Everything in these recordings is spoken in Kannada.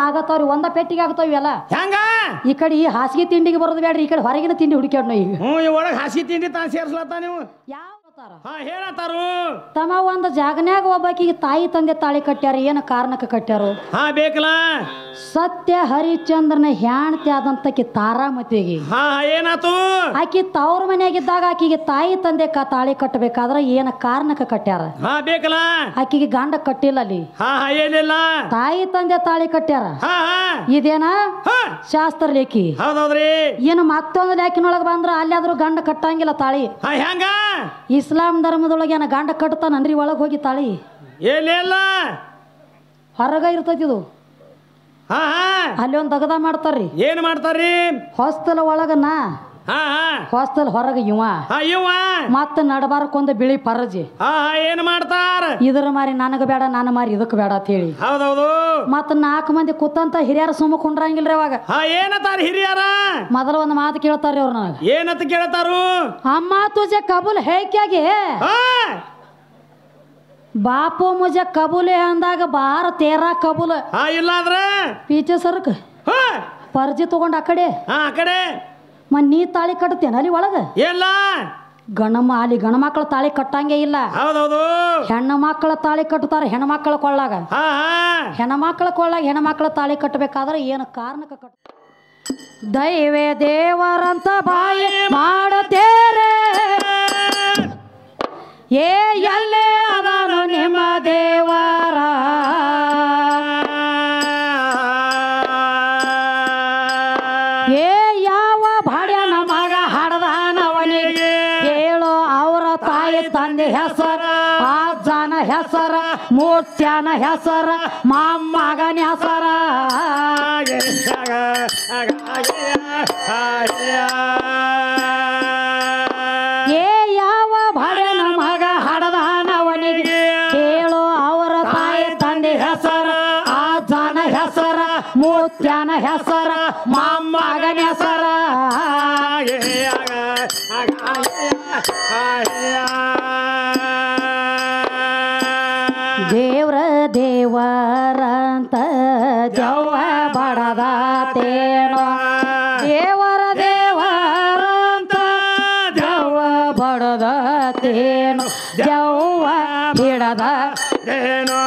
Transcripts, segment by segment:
ಆಗತ್ತಾವ್ರಿ ಒಂದ ಪೆಟ್ಟಿಗೆ ಆಗ್ತಾವ ಇವೆಲ್ಲ ಹೆಂಗ ಈ ಕಡೆ ಈ ಹಾಸಿಗೆ ತಿಂಡಿಗೆ ಬರೋದು ಬೇಡ್ರಿ ಈ ಕಡೆ ಹೊರಗಿನ ತಿಂಡಿ ಹುಡುಕ್ಯಾಡ್ ಈಗ ಹ್ಞೂ ಈ ಒಳಗೆ ಹಸಿ ತಿಂಡಿ ತಾ ಸೇರ್ಸ್ಲತ್ತ ನೀವು ಯಾವ ಹಾ ಹೇಳತ್ತಾರು ತಮ್ಮ ಒಂದು ಜಾಗನ್ಯಾಗ ಒಬ್ಬಾಕಿಗೆ ತಾಯಿ ತಂದೆ ತಾಳಿ ಕಟ್ಟ್ಯಾರ ಏನು ಕಾರಣಕ್ಕೆ ಕಟ್ಟ್ಯಾರು ಹಾ ಬೇಕಲ್ಲ ಸತ್ಯ ಹರಿಶ್ಚಂದ್ರನ ಹ್ಯಾಣ್ತಿ ಆದಂತಕಿ ತಾರಾಮತಿಗೆ ಹಾ ಹಾ ಏನಾತು ಆಕಿ ತವ್ರ ಮನೆಯಾಗಿದ್ದಾಗ ಆಕಿಗೆ ತಾಯಿ ತಂದೆ ಕ ತಾಳಿ ಕಟ್ಟಬೇಕಾದ್ರ ಏನ ಕಾರಣಕ್ಕೆ ಕಟ್ಟ್ಯಾರ ಹಾ ಬೇಕಲ್ಲ ಆಕಿಗೆ ಗಂಡ ಕಟ್ಟಿಲ್ಲ ಅಲ್ಲಿ ಹಾ ಹಾ ಏನಿಲ್ಲ ತಾಯಿ ತಂದೆ ತಾಳಿ ಕಟ್ಟ್ಯಾರ ಹಾ ಹಾ ಇದೇನ ಹಾ ಶಾಸ್ತ್ರ ಲೇಖಿ ಹೌದೌದ್ರಿ ಏನು ಮತ್ತೊಂದು ಲೇಖಿನೊಳಗೆ ಬಂದ್ರ ಅಲ್ಲಾದ್ರೂ ಗಂಡ ಕಟ್ಟಂಗಿಲ್ಲ ತಾಳಿ ಹಾ ಹೆಂಗ ಇಸ್ಲಾಂ ಧರ್ಮದೊಳಗೆ ಏನ ಗಂಡ ಕಟ್ತಾನನ್ರಿ ಒಳಗೆ ಹೋಗಿ ತಾಳಿ ಏನಿಲ್ಲ ಹೊರಗ ಇರ್ತೈತಿ ಇದು ಹಾ ಹಾ ಅಲ್ಲಿ ಒಂದು ದಗದ ಮಾಡ್ತಾರ್ರಿ ಏನ್ ಮಾಡ್ತಾರ್ರಿ ಹೊಸ್ತಲ ಒಳಗ ನಾ ಹಾ ಹಾ ಹೊಸ್ತಲ್ ಹೊರಗ ಇವ ಹಾ ಇವ ಮತ್ತ ನಡಬಾರಕ್ಕೊಂದು ಬಿಳಿ ಪರಜಿ ಹಾ ಹಾ ಏನ್ ಮಾಡ್ತಾರ ಇದ್ರ ಮಾರಿ ನನಗ ಬೇಡ ನಾನು ಮಾರಿ ಇದಕ್ಕೆ ಬೇಡ ಅಂತ ಹೇಳಿ ಹೌದೌದು ಮತ್ತ ನಾಲ್ಕು ಮಂದಿ ಕೂತಂತ ಹಿರಿಯರ ಸುಮ್ಮ ಕುಂಡ್ರಂಗಿಲ್ರಿ ಅವಾಗ ಹಾ ಏನತ್ತಾರ ಹಿರಿಯರ ಮೊದಲ ಒಂದು ಮಾತು ಕೇಳ್ತಾರ್ರಿ ಅವ್ರು ನನಗೆ ಏನತ್ತ ಕೇಳ್ತಾರು ಅಮ್ಮ ತುಜೆ ಕಬೂಲ್ ಹೇಕ್ಯಾಗೆ ಹಾ ಬಾಪು ಮುಜೆ ಕಬೂಲೆ ಅಂದಾಗ ಬಾರ ತೇರಾ ಕಬೂಲ್ ಹಾ ಇಲ್ಲ ಅಂದ್ರ ಪೀಚೆ ಸರ್ಕ್ ಹಾ ಪರ್ಜಿ ತಗೊಂಡ್ ಆ ಕಡೆ ಹಾ ಆ ಕಡೆ ಮ ನೀ ತಾಳಿ ಕಟ್ತೇನ ಅಲ್ಲಿ ಒಳಗ ಇಲ್ಲ ಗಣಮ ಅಲ್ಲಿ ಗಣಮಕ್ಳ ತಾಳಿ ಕಟ್ಟಂಗೆ ಇಲ್ಲ ಹೌದೌದು ಹೆಣ್ಣು ಮಕ್ಕಳ ತಾಳಿ ಕಟ್ಟುತ್ತಾರ ಹೆಣ್ಮಕ್ಳ ಕೊಳ್ಳಾಗ ಹಾ ಹಾ ಹೆಣ್ಮಕ್ಳ ಕೊಳ್ಳಾಗ ಹೆಣ್ಮಕ್ಳ ತಾಳಿ ಕಟ್ಟಬೇಕಾದ್ರೆ ಏನು ಕಾರಣಕ್ಕೆ ಕಟ್ಟ ದೈವೇ ದೇವರಂತ ಬಾಯಿ ಮಾಡತೇರೆ ಏ ಎಲ್ಲೇ ಅದಾನು ನಿಮ್ಮ ದೇವರ ಏ ಯಾವ ಭಾಡ್ಯನ ಮಗ ಹಡದಾನವನಿಗೆ ಹೇಳು ಅವರ ತಾಯಿ ತಂದೆ ಹೆಸರ ಅಜ್ಜನ ಹೆಸರ ಮೂರ್ತ್ಯನ ಹೆಸರ ಮೊಮ್ಮಗನ ಹೆಸರ ಏ ಯಾವ ಭಾಡ್ಯನ ಮಗ ಹಡದಾನವನಿಗೆ ಹೇಳು ಅವರ ತಾಯಿ ತಂದೆ ಹೆಸರ ಅಜ್ಜನ ಹೆಸರ ಮೂರ್ತ್ಯನ ಹೆಸರ ಮೊಮ್ಮಗನ ಹೆಸರ ದೇವ್ರ ದೇವರಂತ ಜವ್ವ ಬಡದಾತೇನೋ ದೇವರ ದೇವರಂತ ಜವ್ವ ಬಡದಾತೇನೋ ಜವ್ವ ಬಿಡದ ಏನೋ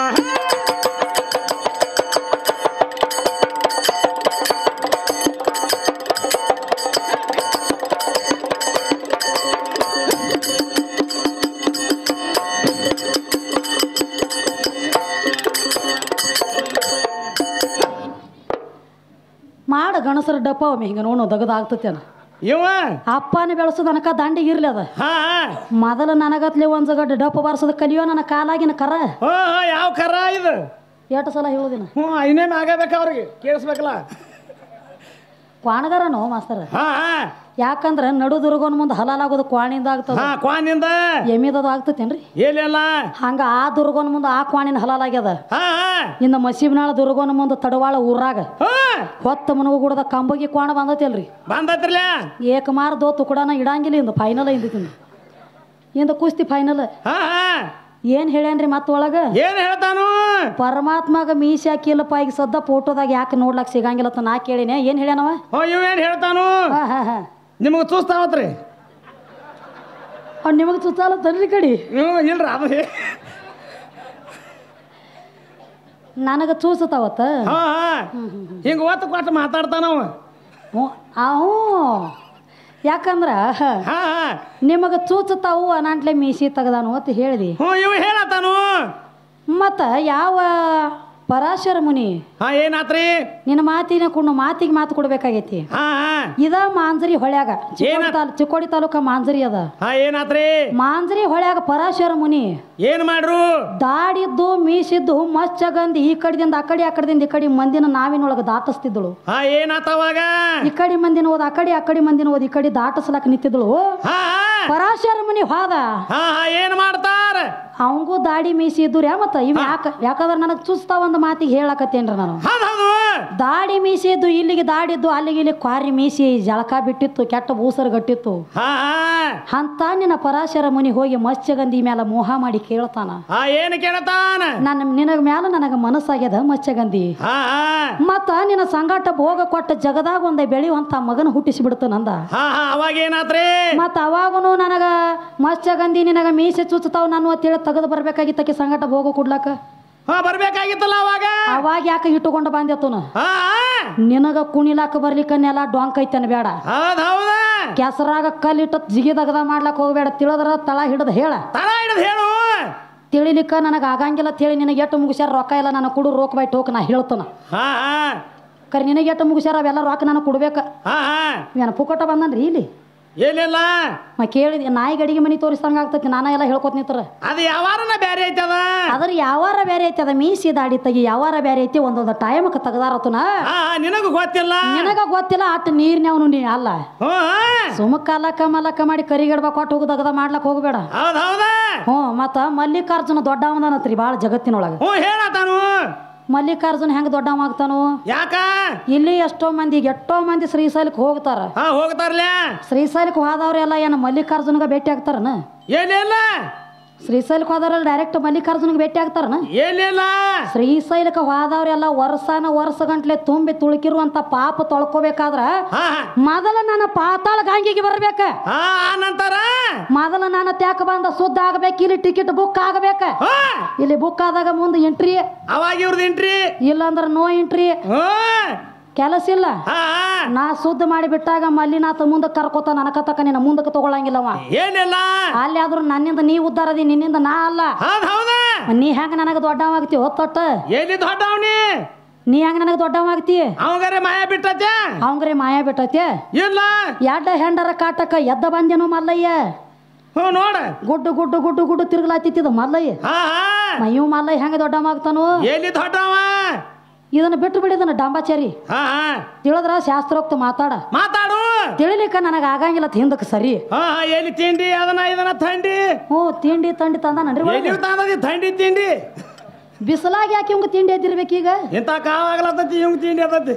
ಮಾಡ ಗಣಸರ ಡಪ್ಪ ಒಮ್ಮೆ ಹಿಂಗ ನೋಡು ದಗದಾಗ್ತತೇನ ಇವ ಅಪ್ಪನ ಬೆಳೆಸೋದನಕ ದಂಡಿಗೆ ಇರ್ಲಿ ಅದ ಹಾ ಮೊದಲು ನನಗತ್ಲೆ ಒಂದ್ ಜಗಡ್ ಡಪ್ಪ ಬಾರಿಸೋದು ಕಲಿಯೋ ನನ್ನ ಕಾಲಾಗಿನ ಕರ ಹೋ ಯಾವ ಕರ ಇದು ಎಷ್ಟು ಸಲ ಹೇಳೋದಿನ ಹ್ಞೂ ಐನೇ ಆಗಬೇಕು ಅವ್ರಿಗೆ ಕೇಳಿಸ್ಬೇಕಲ್ಲ ಕ್ವಾಣಗಾರನೋ ಮಾಸ್ತರ ಹಾ ಹಾ ಯಾಕಂದ್ರ ನಡು ದುರ್ಗೋನ್ ಮುಂದೆ ಹಲಾಲಾಗೋದು ಕ್ವಾಣಿಂದ ಆಗ್ತದ ಹಾ ಕ್ವಾನಿಂದ ಎಮ್ಮಿದದು ಆಗ್ತತೇನ್ರಿ ಎಲ್ಲಿಲ್ಲ ಹಂಗ ಆ ದುರ್ಗೋನ್ ಮುಂದೆ ಆ ಕ್ವಾಣಿನ ಹಲಾಲಾಗ್ಯದ ಹಾ ಹಾ ಇನ್ನು ಮಸೀಬ್ನಾಳ ದುರ್ಗೋನ ಮುಂದೆ ತಡವಾಳ ಊರಾಗ ಹಾ ಹೊತ್ತ ಮನಗು ಗುಡದ ಕಂಬಗಿ ಕ್ವಾಣ ಬಂದತಿಲ್ರಿ ಬಂದತ್ರಲ್ಲ ಏಕಮಾರ್ ದೋ ತುಕುಡನ ಇಡಂಗಿಲ್ಲ ಇಂದ ಫೈನಲ್ ಇಂದ ತಿಂದು ಇಂದ ಕುಸ್ತಿ ಫೈನಲ್ ಹಾ ಹಾ ಏನ್ ಹೇಳ್ಯಾನ್ರಿ ಮತ್ತ ಒಳಗ ಏನ್ ಹೇಳ್ತಾನು ಪರಮಾತ್ಮಗ ಮೀಸಿ ಹಾಕಿಲ್ಲಪ್ಪ ಈಗ ಸದ್ದ ಫೋಟೋದಾಗ ಯಾಕೆ ನೋಡ್ಲಾಕ್ ಸಿಗಂಗಿಲ್ಲ ಅಂತ ನಾ ಕೇಳಿನ ಏನ್ ಹೇಳ್ಯಾನವ ಹೋ ಇವ ಏನ್ ಹೇಳ್ತಾನು ಹಾ ಹಾ ಹಾ ನಿಮಗೆ ಚೂಸ್ತಾವತ್ರಿ ಅವ್ನು ನಿಮಗೆ ಸುತ್ತಾಲ ತನ್ರಿ ಕಡಿ ಹ್ಞೂ ಇಲ್ರಿ ಅದು ಹೇ- ನನಗ ಚೂಸತಾವತ್ತ ಹಾ ಹಾ ಹಿಂಗ ಒತ್ತು ಕೊಟ್ಟು ಮಾತಾಡ್ತಾನವ ಹ್ಞೂ ಅವು ಯಾಕಂದ್ರ ಹಾ ಹಾ ನಿಮಗ ಚೂಚತಾವು ಅನಾಂಟ್ಲೆ ಮೀಸಿ ತೆಗ್ದಾನು ಅಂತ ಹೇಳ್ದಿ ಹ್ಞೂ ಇವ ಹೇಳತ್ತಾನು ಮತ್ತ ಯಾವ ಪರಾಶರ ಮುನಿ ಹಾ ಏನಾತ್ರಿ ನಿನ್ನ ಮಾತಿನ ಕುಣ್ಣು ಮಾತಿಗೆ ಮಾತು ಕೊಡ್ಬೇಕಾಗೈತಿ ಹಾ ಹಾ ಇದ ಮಾಂಜರಿ ಹೊಳ್ಯಾಗ ಚಿಕ್ಕೋಡಿ ಏನ? ತಾಲೂ ಚಿಕ್ಕೋಡಿ ತಾಲೂಕ ಮಾಂಜರಿ ಅದ ಹಾ ಏನಾತ್ರಿ ಮಾಂಜರಿ ಹೊಳ್ಯಾಗ ಪರಾಶರ ಮುನಿ ಏನ್ ಮಾಡ್ರು ದಾಡಿದ್ದು ಮೀಸಿದ್ದು ಮಚ್ಚಗಂದಿ ಈ ಕಡೆದಿಂದ ಆ ಕಡೆ ಆ ಕಡೆದಿಂದ ಈ ಕಡೆ ಮಂದಿನ ನಾವಿನೊಳಗೆ ದಾಟಿಸ್ತಿದ್ದಳು ಹಾ ಏನಾತವಾಗ ಈ ಕಡೆ ಮಂದಿನ ಓದ್ ಆ ಕಡೆ ಆ ಕಡೆ ಮಂದಿನ ಓದ್ ಈ ಕಡೆ ದಾಟಿಸ್ಲಕ್ ನಿಂತಿದ್ದಳು ಹಾ ಹಾ ಪರಾಶರ ಮುನಿ ಹೋದ ಹಾ ಹಾ ಏನ್ ಮಾಡ್ತಾರ ಅವಂಗೂ ದಾಡಿ ಮೀಸಿ ಇದ್ದು ಮತ್ತ ಇವ್ ಯಾಕ ಯಾಕಂದ್ರ ನನಗ್ ಚುಸ್ತಾ ಒಂದ್ ಮಾತಿಗೆ ಹೇಳಕತ್ತೇನ್ರಿ ನಾನು ಹೌದ್ ಹೌದು ದಾಡಿ ಮೀಸಿದ್ದು ಇಲ್ಲಿಗೆ ದಾಡಿದ್ದು ಅಲ್ಲಿಗೆ ಇಲ್ಲಿ ಕ್ವಾರಿ ಮೀಸಿ ಜಳಕ ಬಿಟ್ಟಿತ್ತು ಕೆಟ್ಟ ಬೂಸರ್ ಗಟ್ಟಿತ್ತು ಹಾ ಹಾ ಅಂತ ನಿನ್ನ ಪರಾಶರ ಮುನಿ ಹೋಗಿ ಮತ್ಸ್ಯಗಂಧಿ ಮ್ಯಾಲ ಮೋಹ ಮಾಡಿ ಕೇಳ್ತಾನ ಹಾ ಏನು ಕೇಳತಾನ ನನ್ನ ನಿನಗ ಮ್ಯಾಲ ನನಗ ಮನಸ್ಸಾಗ್ಯದ ಮತ್ಸ್ಯಗಂಧಿ ಹಾ ಹಾ ಮತ್ತ ನಿನ್ನ ಸಂಗಾಟ ಭೋಗ ಕೊಟ್ಟ ಜಗದಾಗ ಒಂದೇ ಬೆಳೆಯುವಂತ ಮಗನ ಹುಟ್ಟಿಸಿ ಬಿಡ್ತಾನಂದ ಹಾ ಹಾ ಅವಾಗ ಏನಾತ್ರಿ ಮತ್ತ ಅವಾಗನು ನನಗ ಮತ್ಸ್ಯಗಂಧಿ ನಿನಗ ಮೀಸೆ ಚುಚ್ಚತಾವ್ ನಾನು ಅಂತೇಳಿ ತೆಗೆದು ಬರ್ಬೇಕಾಗಿತ್ತಕ್ಕೆ ಸಂಗಾಟ ಭೋಗ ಕೊಡ್ಲಾಕ ಹಾ ಬರ್ಬೇಕಾಗಿತ್ತಲ್ಲ ಅವಾಗ ಅವಾಗ ಯಾಕೆ ಇಟ್ಟುಕೊಂಡು ಬಂದೆತ್ತುನ ಹಾ ನಿನಗ ಕುಣಿಲಾಕ ಬರ್ಲಿಕ್ಕ ನೆಲ ಡೊಂಕ್ ಐತನ ಬೇಡ ಹೌದ್ ಹೌದ ಕೆಸರಾಗ ಕಲ್ಲಿಟ್ಟ ಜಿಗಿ ದಗದ ಮಾಡ್ಲಾಕ ಹೋಗ್ಬೇಡ ತಿಳಿದ್ರ ತಳ ಹಿಡ್ದ ಹೇಳ ತಳ ಹಿಡ್ದು ಹೇಳು ತಿಳಿಲಿಕ್ಕ ನನಗೆ ಆಗಂಗಿಲ್ಲ ತಿಳಿ ನಿನಗೆ ಎಷ್ಟು ಮುಗಿಸ್ಯಾರ ರೊಕ್ಕ ಇಲ್ಲ ನಾನು ಕೊಡು ರೋಕ್ ಬೈ ಟೋಕ್ ನಾ ಹೇಳ್ತಾನ ಹಾ ಹಾ ಕರೆ ನಿನಗೆ ಎಷ್ಟು ಮುಗಿಸ್ಯಾರ ಅವೆಲ್ಲ ರೊಕ್ಕ ನಾನು ಕೊಡ್ಬೇಕ ಹಾ ಹಾ ಏನ ಪುಕ್ಕಟ ಬಂದನ್ರಿ ಇಲ್ಲಿ ಏನಿಲ್ಲ ಮ ಕೇಳಿದೆ ನಾಯಿ ಗಡಿಗೆ ಮನಿ ತೋರಿಸ್ದಂಗ ಆಗ್ತೈತಿ ನಾನ ಎಲ್ಲ ಹೇಳ್ಕೊತ ನಿಂತರ ಅದು ಯಾವಾರನ ಬ್ಯಾರೆ ಐತದ ಅದ್ರ ಯಾವಾರ ಬೇರೆ ಐತಿ ಅದ ಮೀಸಿ ದಾಡಿ ತೆಗಿ ಯಾವಾರ ಬೇರೆ ಐತಿ ಒಂದೊಂದು ಟೈಮಕ್ಕೆ ತೆಗ್ದಾರತನ ಹಾ ಹಾ ನಿನಗೂ ಗೊತ್ತಿಲ್ಲ ನಿನಗ ಗೊತ್ತಿಲ್ಲ ಅಟ್ ನೀರ್ನ್ಯಾವನು ನೀ ಅಲ್ಲ ಹ್ಞೂ ಹಾ ಸುಮಕ್ಕ ಅಲ್ಲಕ್ಕ ಮಲ್ಲಕ್ಕ ಮಾಡಿ ಕರಿಗಡ್ಬ ಕೊಟ್ಟು ಹೋಗಿ ದಗದ ಮಾಡ್ಲಕ್ ಹೋಗ್ಬೇಡ ಹೌದ್ ಹೌದ ಹ್ಞೂ ಮತ್ತ ಮಲ್ಲಿಕಾರ್ಜುನ ದೊಡ್ಡವನತ್ರಿ ಭಾಳ ಜಗತ್ತಿನೊಳಗ ಹ್ಞೂ ಹೇಳತಾನು ಮಲ್ಲಿಕಾರ್ಜುನ ಹೆಂಗ್ ದೊಡ್ಡವ ಆಗ್ತಾನು ಯಾಕ ಇಲ್ಲಿ ಎಷ್ಟೋ ಮಂದಿ ಎಷ್ಟೋ ಮಂದಿ ಶ್ರೀಶೈಲಕ್ಕೆ ಹೋಗ್ತಾರ ಹಾ ಹೋಗ್ತಾರ್ಲೆ ಶ್ರೀಶೈಲಕ್ಕೆ ಹೋದವ್ರೆಲ್ಲ ಏನು ಮಲ್ಲಿಕಾರ್ಜುನ್ಗ ಭೇಟಿ ಆಗ್ತಾರನ ಏನಿಲ್ಲ ಶ್ರೀಶೈಲಕ್ಕೆ ಹೋದವ್ರೆಲ್ಲ ಡೈರೆಕ್ಟ್ ಮಲ್ಲಿಕಾರ್ಜುನ್ಗೆ ಭೇಟಿ ಆಗ್ತಾರನ ಏನಿಲ್ಲ ಶ್ರೀಶೈಲಕ್ಕೆ ಹೋದವ್ರೆಲ್ಲ ವರ್ಷನ ವರ್ಷ ಗಂಟ್ಲೆ ತುಂಬಿ ತುಳುಕಿರುವಂತ ಪಾಪ ತೊಳ್ಕೊಬೇಕಾದ್ರ ಹಾ ಹಾ ಮೊದಲ ನನ್ನ ಪಾತಾಳ ಗಾಂಗಿಗೆ ಬರ್ಬೇಕ ಹಾ ನಂತರ ಮೊದಲ ನಾನು ತ್ಯಾಕ ಬಂದ ಸುದ್ದ ಆಗ್ಬೇಕು ಇಲ್ಲಿ ಟಿಕೆಟ್ ಬುಕ್ ಆಗ್ಬೇಕ ಹಾ ಇಲ್ಲಿ ಬುಕ್ ಆದಾಗ ಮುಂದೆ ಎಂಟ್ರಿ ಅವಾಗ ಇವ್ರದ್ದು ಎಂಟ್ರಿ ಇಲ್ಲಾಂದ್ರ ನೋ ಎಂಟ್ರಿ ಹ್ಞೂ ಕೆಲಸ ಇಲ್ಲ ಹಾ ಹಾ ನಾ ಸುದ್ದ ಮಾಡಿ ಬಿಟ್ಟಾಗ ಮಲ್ಲಿನಾಥ ಮುಂದೆ ಕರ್ಕೋತ ನನಕತಕ ನಿನ್ನ ಮುಂದಕ್ಕೆ ತಗೊಳಂಗಿಲ್ಲವ ಏನಿಲ್ಲ ಅಲ್ಲಿ ಆದ್ರೂ ನನ್ನಿಂದ ನೀ ಉದ್ದಾರದಿ ನಿನ್ನಿಂದ ನಾ ಅಲ್ಲ ಹೌದ್ ಹೌದ ನೀ ಹೆಂಗ ನನಗೆ ದೊಡ್ಡವಾಗ್ತಿ ಹೊತ್ತೊಟ್ಟ ಎಲ್ಲಿ ದೊಡ್ಡವನಿ ನೀ ಹೆಂಗ ನನಗೆ ದೊಡ್ಡವಾಗ್ತಿ ಅವಂಗಾರೆ ಮಾಯ ಬಿಟ್ಟತೆ ಅವಂಗ್ರೆ ಮಾಯ ಬಿಟ್ಟೈತೆ ಇಲ್ಲ ಎಡ್ಡ ಹೆಂಡರ ಕಾಟಕ ಎದ್ದ ಬಂದೇನು ಮಲ್ಲಯ್ಯ ಹ್ಞೂ ನೋಡ ಗುಡ್ಡು ಗುಡ್ಡು ಗುಡ್ಡು ಗುಡ್ಡು ತಿರುಗ್ಲಾತಿತ್ತಿದ ಮಲ್ಲಯ್ಯ ಹಾ ಹಾ ಮಯ್ಯು ಮಲ್ಲಯ್ಯ ಹೆಂಗ ದೊಡ್ಡವಾಗ್ತಾನು ಎಲ್ಲಿ ದೊಡ್ಡವ ಇದನ್ನ ಬಿಟ್ಟು ಬಿಡಿದನ ಡಂಬಾಚಾರಿ ಹಾ ಹಾ ತಿಳಿದ್ರ ಶಾಸ್ತ್ರೋಕ್ತ ಮಾತಾಡ ಮಾತಾಡು ತಿಳಿಲಿಕ್ಕ ನನಗೆ ಆಗಂಗಿಲ್ಲ ಹಿಂದಕ್ಕೆ ಸರಿ ಹಾ ಹಾ ಎಲ್ಲಿ ತಿಂಡಿ ಅದನ್ನ ಇದನ್ನ ಥಂಡಿ ಹ್ಞೂ ತಿಂಡಿ ತಂಡಿ ತಂದಾನನ್ರಿ ಒಳಗೆ. ಎಲ್ಲಿ ತಂದದಿ ಥಂಡಿ ತಿಂಡಿ ಬಿಸಿಲಾಗ ಯಾಕೆ ಇವಂಗ ತಿಂಡಿ ಎದ್ದಿರ್ಬೇಕೀಗ ಇಂಥ ಕಾವಾಗ್ಲತ್ತತಿ ಇವಂಗ್ ತಿಂಡಿ ಅದತಿ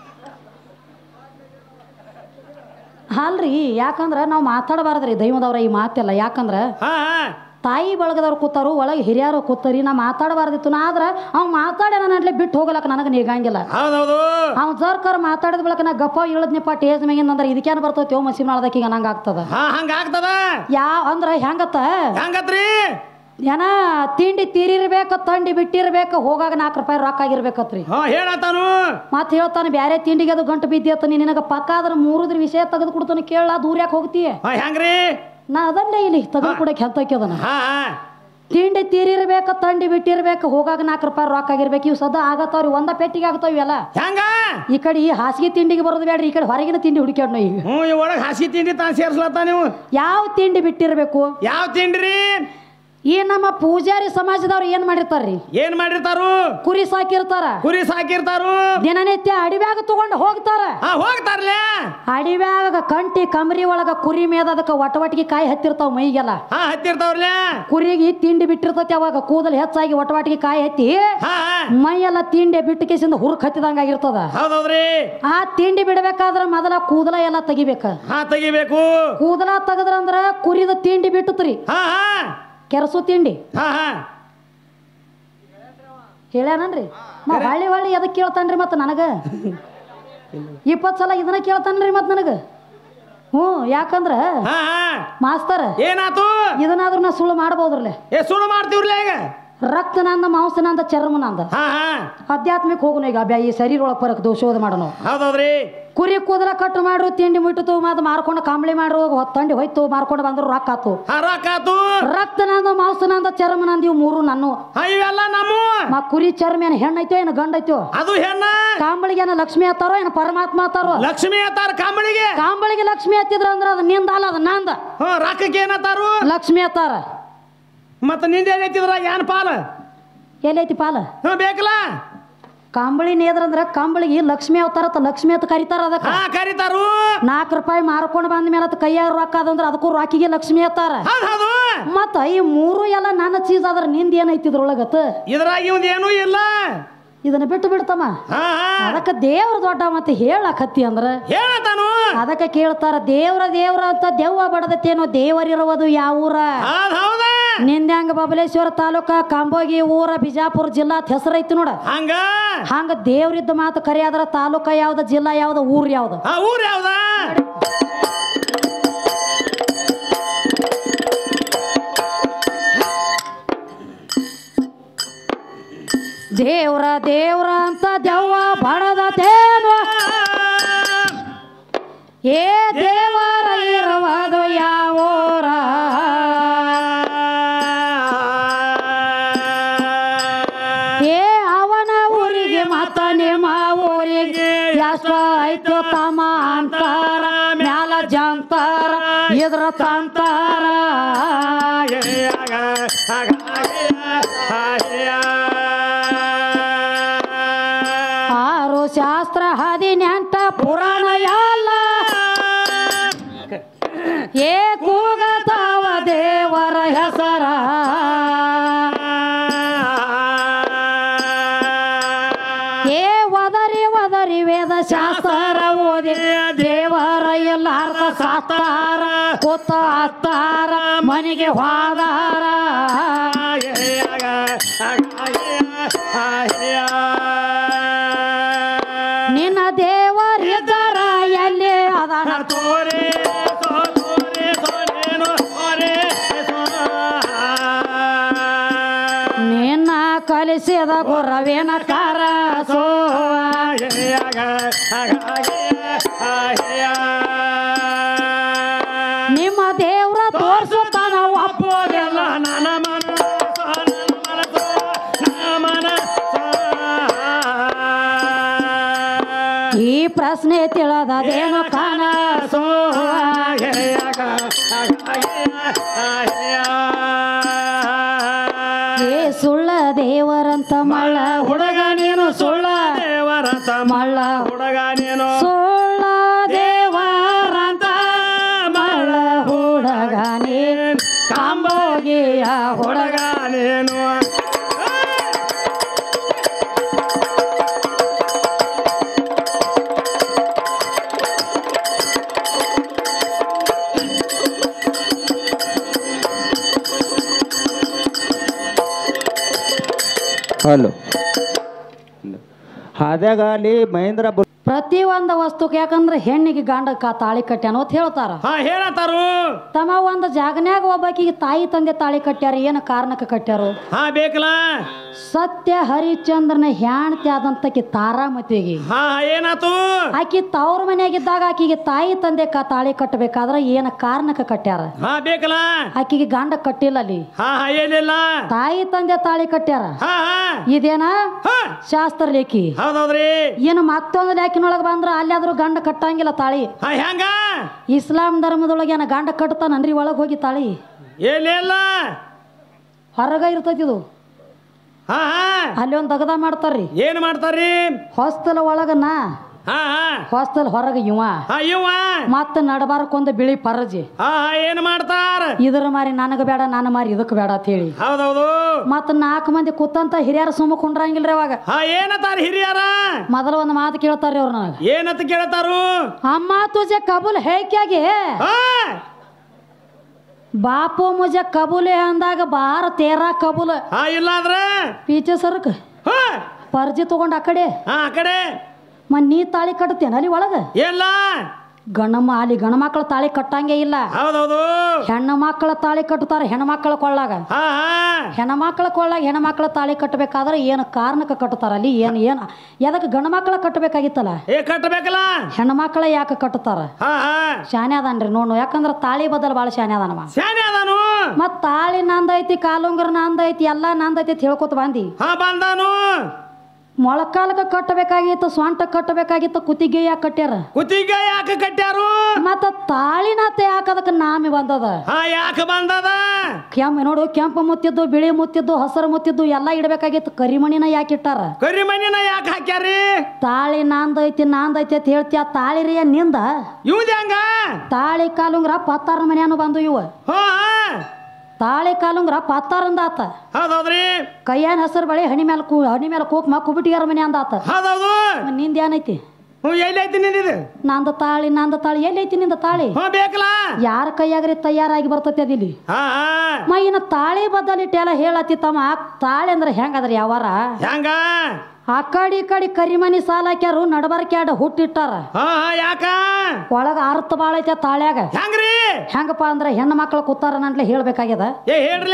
ಅಲ್ರಿ ಯಾಕಂದ್ರ ನಾವು ಮಾತಾಡಬಾರ್ದ್ರಿ ದೈವದವ್ರ ಈ ಮಾತೆಲ್ಲ ಯಾಕಂದ್ರ ಹಾ ಹಾ ತಾಯಿ ಬಳಗದವ್ರು ಕೂತಾರು ಒಳಗೆ ಹಿರಿಯರು ಕೂತಾರಿ ನಾ ಮಾತಾಡಬಾರ್ದಿತ್ತು ನಾ ಆದ್ರ ಅವ್ ಮಾತಾಡ ನನ್ಲೆ ಬಿಟ್ಟು ಹೋಗಲಕ್ಕ ನನಗೆ ನೀಗಂಗಿಲ್ಲ ಹೌದೌದು ಅವ್ ಜರ್ಕರ್ ಮಾತಾಡಿದ ಬಳಕ ನಾ ಗಪ್ಪ ಇಳದ್ನಪ್ಪ ಟೇಜ್ ಮ್ಯಾಗಿಂದ ಅಂದ್ರೆ ಇದಕ್ಕೇನು ಬರ್ತೈತಿ ಓ ಮಸೀಮ್ ನಾಳ್ದಕ್ಕೀಗ ನಂಗೆ ಆಗ್ತದ ಹಾ ಹಂಗ ಆಗ್ತದ ಯಾ ಅಂದ್ರ ಹೆಂಗತ್ತ ಹೆಂಗತ್ರಿ ಏನ ತಿಂಡಿ ತೀರಿರ್ಬೇಕು ತಂಡಿ ಬಿಟ್ಟಿರ್ಬೇಕು ಹೋಗಾಗ ನಾಲ್ಕು ರೂಪಾಯಿ ರೊಕ್ಕ ಆಗಿರ್ಬೇಕತ್ರಿ ಹಾ ಹೇಳತಾನು ಮತ್ತೆ ಹೇಳ್ತಾನೆ ಬ್ಯಾರೆ ತಿಂಡಿಗೆ ಅದು ಗಂಟು ಬಿದ್ದಿಯತ್ತ ನಿನಗೆ ಪಕ್ಕ ಆದ್ರ ಮೂರುದ್ರ ವಿಷಯ ತೆಗೆದು ಕೊಡ್ತಾನೆ ಕೇಳ ದೂರ ಯಾಕೆ ಹೋಗ್ತೀಯ ಹಾ ಹೆಂಗ್ರಿ ನಾ ಅದನ್ನೇ ಇಲ್ಲಿ ತೆಗೆದು ಕೊಡಕ್ಕೆ ಹೆಲ್ತಕ್ಕೆ ಅದನ್ನ ಹಾ ಹಾ ತಿಂಡಿ ತೀರಿರ್ಬೇಕು ತಂಡಿ ಬಿಟ್ಟಿರ್ಬೇಕು ಹೋಗಾಗ ನಾಲ್ಕು ರೂಪಾಯಿ ರೊಕ್ಕ ಆಗಿರ್ಬೇಕು ಇವು ಸದಾ ಆಗತ್ತಾವ್ರಿ ಒಂದ ಪೆಟ್ಟಿಗೆ ಆಗ್ತಾವ ಇವೆಲ್ಲ ಹೆಂಗ ಈ ಕಡೆ ಈ ಹಾಸಿಗೆ ತಿಂಡಿಗೆ ಬರೋದು ಬೇಡ್ರಿ ಈ ಕಡೆ ಹೊರಗಿನ ತಿಂಡಿ ಹುಡುಕ್ಯಾಡ್ ನಾವು ಈಗ ಹ್ಞೂ ಈ ಒಳಗೆ ಹಸಿ ತಿಂಡಿ ತಾನು ಸೇರ್ಸ್ಲತ್ತ ನೀವು ಯಾವ ತಿಂಡಿ ಬಿಟ್ಟಿರ್ಬೇಕು ಯಾವ ತಿಂಡ್ರಿ ಈ ನಮ್ಮ ಪೂಜಾರಿ ಸಮಾಜದವ್ರು ಏನ್ ಮಾಡಿರ್ತಾರ್ರಿ ಏನ್ ಮಾಡಿರ್ತಾರು ಕುರಿ ಸಾಕಿರ್ತಾರ ಕುರಿ ಸಾಕಿರ್ತಾರು ದಿನನಿತ್ಯ ಅಡಿವ್ಯಾಗ ತಗೊಂಡು ಹೋಗ್ತಾರ ಹಾ ಹೋಗ್ತಾರ್ಲೆ ಅಡಿವ್ಯಾಗ ಕಂಟಿ ಕಮರಿ ಒಳಗ ಕುರಿ ಮೇದ ಅದಕ್ಕೆ ಒಟವಟಿಗೆ ಕಾಯಿ ಹತ್ತಿರ್ತಾವ ಮೈಗೆಲ್ಲ ಹಾ ಹತ್ತಿರ್ತಾವ್ರಲೆ ಕುರಿಗೆ ತಿಂಡಿ ಬಿಟ್ಟಿರ್ತೈತಿ ಅವಾಗ ಕೂದಲು ಹೆಚ್ಚಾಗಿ ಒಟವಾಟಿಗೆ ಕಾಯಿ ಹತ್ತಿ ಹಾ ಹಾ ಮೈಯೆಲ್ಲ ತಿಂಡಿ ಬಿಟ್ಟು ಕೇಸಿಂದ ಹುರುಕ್ ಹತ್ತಿದಂಗ ಆಗಿರ್ತದ ಹೌದೌದ್ರಿ ಆ ತಿಂಡಿ ಬಿಡ್ಬೇಕಾದ್ರ ಮೊದಲ ಕೂದಲ ಎಲ್ಲ ತೆಗಿಬೇಕ ಹಾ ತೆಗಿಬೇಕು ಕೂದಲ ತೆಗದ್ರಂದ್ರ ಕುರಿದ ತಿಂಡಿ ಬಿಟ್ಟತ್ರಿ ಹಾ ಹಾ ಕೆರಸು ತಿಂಡಿ ಹಾ ಹಾ ಹೇಳ್ಯಾನನ್ರಿ ನಾ ಹೊಳ್ಳಿ ಹೊಳ್ಳಿ ಎದಕ್ ಕೇಳ್ತಾನ್ರಿ ಮತ್ತ ನನಗ ಇಪ್ಪತ್ತು ಸಲ ಇದನ್ನ ಕೇಳ್ತಾನ್ರಿ ಮತ್ ನನಗ ಹ್ಞೂ ಯಾಕಂದ್ರ ಹಾ ಹಾ ಮಾಸ್ತರ್ ಏನಾತು ಇದನ್ನಾದ್ರೂ ನಾ ಸುಳ್ಳು ಮಾಡ್ಬೋದ್ರಲ್ಲೇ ಏ ಸುಳ್ಳು ಮಾಡ್ತೀವ್ರಲ್ಲ ಈಗ ರಕ್ತ ನಂದ ಮಾಂಸ ನಂದ ಚರ್ಮ ನಂದ ಹಾ ಹಾ ಆಧ್ಯಾತ್ಮಿಕ ಹೋಗುನು ಈಗ ಅಬ್ಯಾ ಈ ಶರೀರ ಒಳಗೆ ಬರಕ್ ದೋಷೋದ ಮಾಡೋಣ ಹೌದೌದ್ರಿ ಕುರಿ ಕೂದಲ ಕಟ್ಟು ಮಾಡ್ರು ತಿಂಡಿ ಮುಟ್ಟಿತು ಮತ್ತೆ ಮಾರ್ಕೊಂಡು ಕಾಂಬಳಿ ಮಾಡ್ರು ಹೊತ್ತು ತಂಡಿ ಹೋಯ್ತು ಮಾರ್ಕೊಂಡು ಬಂದ್ರು ರೊಕ್ಕ ಆತು ಹಾ ರೊಕ್ಕಾತು ರಕ್ತ ನಂದ ಮಾಂಸ ನಂದ ಚರ್ಮ ನಂದ ಇವು ಮೂರು ನಾನು ಹಾ ಇವೆಲ್ಲ ನಮ್ಮ ಮಾ ಕುರಿ ಚರ್ಮ ಏನು ಹೆಣ್ಣೈತೋ ಏನು ಗಂಡೈತೋ ಅದು ಹೆಣ್ಣ ಕಾಂಬಳಿಗೆ ಏನೋ ಲಕ್ಷ್ಮಿ ಹತ್ತಾರೋ ಏನು ಪರಮಾತ್ಮ ಹತ್ತಾರೋ ಲಕ್ಷ್ಮಿ ಅತ್ತಾರ ಕಾಂಬಳಿಗೆ ಕಾಂಬಳಿಗೆ ಲಕ್ಷ್ಮಿ ಹತ್ತಿದ್ರ ಅಂದ್ರ ಅದು ನಿಂದ ಅಲ್ಲ ಅದು ನಂದ ಹ್ಞೂ ರೊಕ್ಕಕ್ಕೆ ಏನತ್ತಾರು ಲಕ್ಷ್ಮಿ ಹತ್ತಾರ ಮತ್ತ ನಿಂದ ಏನೈತಿದ್ರ ಏನ್ ಪಾಲ ಎಲ್ಲೈತಿ ಪಾಲ ಹ್ಞೂ ಬೇಕಲ್ಲ ಕಾಂಬಳಿ ನೇದ್ರಂದ್ರ ಕಾಂಬಳಿಗೆ ಲಕ್ಷ್ಮಿ ಅವತಾರತ್ತ ಲಕ್ಷ್ಮಿ ಅಂತ ಕರಿತಾರ ಅದಕ್ಕ ಹಾ ಕರಿತಾರು ನಾಲ್ಕು ರೂಪಾಯಿ ಮಾರ್ಕೊಂಡು ಬಂದ ಮೇಲೆ ಅದು ಕೈಯಾಗ ರೊಕ್ಕ ಅದಂದ್ರ ಅದಕ್ಕೂ ರಾಕಿಗೆ ಲಕ್ಷ್ಮಿ ಹತ್ತಾರ ಹೌದ್ ಹೌದು ಮತ್ತ ಈ ಮೂರು ಎಲ್ಲ ನನ್ನ ಚೀಸ್ ಆದ್ರ ನಿಂದ ಏನೈತಿ ಇದ್ರೊಳಗತ್ತ ಇದ್ರಾಗ ಇವಂದ ಏನೂ ಇಲ್ಲ ಇದನ್ನ ಬಿಟ್ಟು ಬಿಡ್ತಮ್ಮ ಹಾ ಹಾ ಅದಕ್ಕೆ ದೇವ್ರ ದೊಡ್ಡ ಮತ್ತೆ ಹೇಳಕತ್ತಿ ಅಂದ್ರ ಹೇಳತಾನು ಅದಕ್ಕೆ ಕೇಳ್ತಾರ ದೇವ್ರ ದೇವ್ರ ಅಂತ ದೆವ್ವ ಬಡದತ್ತೇನೋ ದೇವರಿರುವುದು ಯಾವ ಊರ ಹೌದ್ ಹೌದ ನಿಂದ್ಯಾಂಗ ಬಬಲೇಶ್ವರ ತಾಲೂಕ ಕಾಂಬೋಗಿ ಊರ ಬಿಜಾಪುರ ಜಿಲ್ಲಾ ಹೆಸರೈತಿ ನೋಡ ಹಂಗ ಹಂಗ ದೇವ್ರಿದ್ದ ಮಾತು ಕರೆಯಾದ್ರ ತಾಲೂಕ ಯಾವ್ದ ಜಿಲ್ಲಾ ಯಾವ್ದ ಊರ್ ಯಾವ್ದು ಆ ಊರ್ ಯಾವ್ದ ದೇವ್ರ ದೇವ್ರ ಅಂತ ದೆವ್ವ ಬಡದತೇನೋ ಏ ದೇವರ ಇರುವುದು ಯಾವ ಊರ ಏ ಅವನ ಊರಿಗೆ ಮತ್ತ ನಿಮ್ಮ ಊರಿಗೆ ಎಷ್ಟು ಐತು ತಮ್ಮ ಅಂತಾರ ಮ್ಯಾಲ ಜಂತಾರ ಇದ್ರ ತಂತಾರ ಆರು ಶಾಸ್ತ್ರ ಹದಿನೆಂಟ ಪುರಾಣ ಎಲ್ಲ ಏ ಕೂಗತಾವ ದೇವರ ಹೆಸರ ಏ ಒದರಿ ಒದರಿ ವೇದ ಶಾಸ್ತ್ರ ಓದಿ ದೇವರ ಎಲ್ಲಾರ್ದ ಸಾಸ್ತಾರ ಕೂತ ಹತ್ತಾರ ಮನೆಗೆ ಹೋದಾರ ನಿನ್ನ ದೇವರಿದ್ದರ ಎಲ್ಲಿ ಅದಾನ ತೋರೆ ಸೋ ತೋರೆ ಸೋನೇನು ತೋರೆ ಸೋ ನಿನ್ನ ಕಲಿಸಿದ ಗುರವೇನ ಕಾರ ಸೋ ನಿಮ್ಮ ದೇವ್ರ ತೋರ್ಸುತ್ತಾನ ಒಪ್ಪೋದಿಲ್ಲ ಈ ಪ್ರಶ್ನೆ ತಿಳಿದದೇನು ಕಾಣಸೋ ಏ ಸುಳ್ಳ ದೇವರಂತ ಮಳ್ಳ ಹುಡುಗ ನೀನು ಸುಳ್ಳ ದೇವರಂತ ಮಳ್ಳ ಹುಡುಗ ನೀನು ಸುಳ್ಳ ದೇವರಂತ ಮಳ್ಳ ಹುಡುಗ ನೀನು ಕಾಂಬೋಗಿಯ ಹುಡುಗ ಹುಡುಗ ನೀನು ಹಲೋ ಹಾದ್ಯಾಗ ಅಲ್ಲಿ ಮಹೇಂದ್ರ ಬುಲ್ ಪ್ರತಿ ಒಂದು ವಸ್ತುಕ್ಕೆ ಯಾಕಂದ್ರೆ ಹೆಣ್ಣಿಗೆ ಗಂಡಕ್ಕ ತಾಳಿ ಕಟ್ಯಾನ ಅಂತ ಹೇಳ್ತಾರ ಹಾ ಹೇಳತ್ತಾರು ತಮ್ಮ ಒಂದು ಜಾಗನ್ಯಾಗ ಒಬ್ಬಾಕಿಗೆ ತಾಯಿ ತಂದೆ ತಾಳಿ ಕಟ್ಯಾರ ಏನು ಕಾರಣಕ್ಕೆ ಕಟ್ಯಾರು ಹಾ ಬೇಕಲ್ಲ ಸತ್ಯ ಹರಿಶ್ಚಂದ್ರನ ಹೆಣ್ತಿ ಆದಂತಕಿ ತಾರಾಮತಿಗೆ ಹಾ ಏನಾತು ಆಕಿ ತವ್ರ ಮನ್ಯಾಗಿದ್ದಾಗ ಆಕಿಗೆ ತಾಯಿ ತಂದೆ ಕ ತಾಳಿ ಕಟ್ಟಬೇಕಾದ್ರ ಏನ ಕಾರಣಕ್ಕೆ ಕಟ್ಯಾರ ಹಾ ಬೇಕಲ್ಲ ಆಕಿಗೆ ಗಂಡ ಕಟ್ಟಿಲ್ಲ ಅಲ್ಲಿ ಹಾ ಹಾ ಏನಿಲ್ಲ ತಾಯಿ ತಂದೆ ತಾಳಿ ಕಟ್ಯಾರ ಹಾ ಹಾ ಇದೇನ ಹಾ ಶಾಸ್ತ್ರ ಲೇಖಿ ಹೌದೌದ್ರಿ ಏನು ಮತ್ತೊಂದು ಲೇಖಿನೊಳಗೆ ಬಂದ್ರ ಅಲ್ಲಾದ್ರೂ ಗಂಡ ಕಟ್ಟಂಗಿಲ್ಲ ತಾಳಿ ಹಾ ಹೆಂಗ ಇಸ್ಲಾಂ ಧರ್ಮದೊಳಗೆ ಏನ ಗಂಡ ಕಟ್ತಾನನ್ರಿ ಒಳಗೆ ಹೋಗಿ ತಾಳಿ ಏನಿಲ್ಲ ಹೊರಗ ಇರ್ತೈತಿ ಇದು ಹಾ ಹಾ ಅಲ್ಲಿ ಒಂದು ದಗದ ಮಾಡ್ತಾರ್ರಿ ಏನ್ ಮಾಡ್ತಾರ್ರಿ ಹೊಸ್ತಲ ಒಳಗ ನಾ ಹಾ ಹಾ ಹೊಸ್ತಲ್ ಹೊರಗ ಇವ ಹಾ ಇವ ಮತ್ತ ನಡಬಾರಕ್ಕೊಂದು ಬಿಳಿ ಪರಜಿ ಹಾ ಹಾ ಏನ್ ಮಾಡ್ತಾರ ಇದ್ರ ಮಾರಿ ನನಗ ಬೇಡ ನಾನು ಮಾರಿ ಇದಕ್ಕೆ ಬೇಡ ಅಂತ ಹೇಳಿ ಹೌದೌದು ಮತ್ತ ನಾಲ್ಕು ಮಂದಿ ಕೂತಂತ ಹಿರಿಯರ ಸುಮ್ಮ ಕುಂಡ್ರಂಗಿಲ್ರಿ ಅವಾಗ ಹಾ ಏನತ್ತಾರ ಹಿರಿಯರ ಮೊದಲ ಒಂದು ಮಾತು ಕೇಳ್ತಾರ್ರಿ ಅವ್ರು ನನಗ ಏನಂತ ಕೇಳ್ತಾರು ಅಮ್ಮ ತುಜೆ ಕಬೂಲ್ ಹೇಕ್ಯಾಗೆ ಹಾ ಬಾಪು ಮುಜೆ ಕಬೂಲೆ ಅಂದಾಗ ಬಾರ ತೇರಾ ಕಬೂಲ್ ಹಾ ಇಲ್ಲ ಅಂದ್ರ ಪೀಚೆ ಸರ್ಕ್ ಹಾ ಪರ್ಜಿ ತಗೊಂಡ್ ಆ ಕಡೆ ಹಾ ಆ ಕಡೆ ಮ ನೀ ತಾಳಿ ಕಟ್ತೇನ ಅಲ್ಲಿ ಒಳಗ ಎಲ್ಲ ಗಣಮ ಅಲ್ಲಿ ಗಣಮಕ್ಳ ತಾಳಿ ಕಟ್ಟಂಗೆ ಇಲ್ಲ ಹೌದೌದು ಹೆಣ್ಣು ಮಕ್ಕಳ ತಾಳಿ ಕಟ್ಟುತ್ತಾರ ಹೆಣ್ಮಕ್ಳ ಕೊಳ್ಳಾಗ ಹಾ ಹಾ ಹೆಣ್ಮಕ್ಳ ಕೊಳ್ಳಾಗ ಹೆಣ್ಮಕ್ಳ ತಾಳಿ ಕಟ್ಟಬೇಕಾದ್ರೆ ಏನು ಕಾರಣಕ್ಕೆ ಕಟ್ಟುತ್ತಾರ ಅಲ್ಲಿ ಏನು ಏನು ಎದಕ್ಕೆ ಗಂಡು ಮಕ್ಕಳ ಕಟ್ಟಬೇಕಾಗಿತ್ತಲ್ಲ ಏ ಕಟ್ಟಬೇಕಲ್ಲ ಹೆಣ್ಮಕ್ಳ ಯಾಕೆ ಕಟ್ಟುತ್ತಾರ ಹಾ ಹಾ ಶಾನೆ ಅದಾನ್ರಿ ನೋಡು ಯಾಕಂದ್ರೆ ತಾಳಿ ಬದಲು ಭಾಳ ಶಾನೆ ಅದಾನವ ಶಾನೆ ಅದಾನು ಮತ್ ತಾಳಿ ನಂದೈತಿ ಕಾಲುಂಗ್ರ ನಂದೈತಿ ಎಲ್ಲ ನಂದೈತಿ ಅಂತ ಹೇಳ್ಕೊತ ಬಂದಿ ಹಾ ಬಂದಾನು ಮೊಳಕಾಲಕ್ಕೆ ಕಟ್ಟಬೇಕಾಗಿತ್ತು ಸ್ವಂಟ ಕಟ್ಟಬೇಕಾಗಿತ್ತು ಕುತ್ತಿಗೆ ಯಾಕೆ ಕಟ್ಯಾರ ಕುತ್ತಿಗೆ ಯಾಕೆ ಕಟ್ಟ್ಯಾರು ಮತ್ತ ತಾಳಿನಾತ ಯಾಕೆ ಅದಕ್ಕೆ ನಾಮಿ ಬಂದದ ಹಾ ಯಾಕೆ ಬಂದದ ಕೆಂಪು ನೋಡು ಕೆಂಪು ಮುತ್ತಿದ್ದು ಬಿಳಿ ಮುತ್ತಿದ್ದು ಹಸಿರು ಮುತ್ತಿದ್ದು ಎಲ್ಲ ಇಡಬೇಕಾಗಿತ್ತು ಕರಿಮಣಿನ ಯಾಕೆ ಇಟ್ಟಾರ ಕರಿ ಮಣ್ಣಿನ ಯಾಕೆ ಹಾಕ್ಯಾರಿ ತಾಳಿ ನಾಂದೈತಿ ನಾಂದೈತಿ ಅಂತ ಹೇಳ್ತೀಯ ತಾಳಿ ರೀ ನಿಂದ ಇವ್ದ ಹೆಂಗ ತಾಳಿ ಕಾಲುಂಗ್ರ ಪತ್ತಾರ ಮನ್ಯಾನು ಬಂದು ಇವ ಹಾ ಹಾ ತಾಳಿ ಕಾಲುಂಗ್ರ ಪತ್ತಾರಂದ ಆತ ಹೌದೌದ್ರಿ ಕೈಯಾನ ಹೆಸರು ಬಳಿ ಹಣಿ ಮೇಲೆ ಕೂ ಹಣಿ ಮೇಲೆ ಕೂಕ್ಮ ಕುಬಿಟಿಗಾರ ಮನೆ ಅಂದ ಆತ ಹೌದೌದು ನಿಂದ ಏನೈತಿ ಹ್ಞೂ ಎಲ್ಲಿ ಐತಿ ನಿಂದಿದು ನಂದ ತಾಳಿ ನಂದ ತಾಳಿ ಎಲ್ಲಿ ಐತಿ ನಿಂದ ತಾಳಿ ಹ್ಞೂ ಬೇಕಲ್ಲ ಯಾರ ಕೈಯಾಗ್ರಿ ತಯಾರಾಗಿ ಬರ್ತೈತಿ ಅದಿಲ್ಲಿ ಹಾ ಹಾ ಮ ಇನ್ನ ತಾಳಿ ಬದ್ದಲಿಟ್ಟು ಎಲ್ಲ ಹೇಳತ್ತಿ ತಮ್ಮ ತಾಳಿ ಅಂದ್ರೆ ಹೆಂಗದ್ರಿ ಯಾವಾರ ಹೆಂಗ ಆ ಕಡಿ ಈ ಕಡಿ ಕರಿಮನಿ ಸಾಲ ಹಾಕ್ಯಾರು ನಡಬರ್ಕ್ಯಾಡ ಹುಟ್ಟಿಟ್ಟಾರ ಹಾ ಹಾ ಯಾಕ ಒಳಗ ಅರ್ಥ ಬಾಳ ಐತೆ ತಾಳ್ಯಾಗ ಹೆಂಗ್ರಿ ಹೆಂಗಪ್ಪ ಅಂದ್ರೆ ಹೆಣ್ಣು ಮಕ್ಳು ಕೂತಾರ ನಂಟ್ಲೆ ಹೇಳ್ಬೇಕಾಗ್ಯದ ಏ ಹೇಳ್ರಲ್ಲ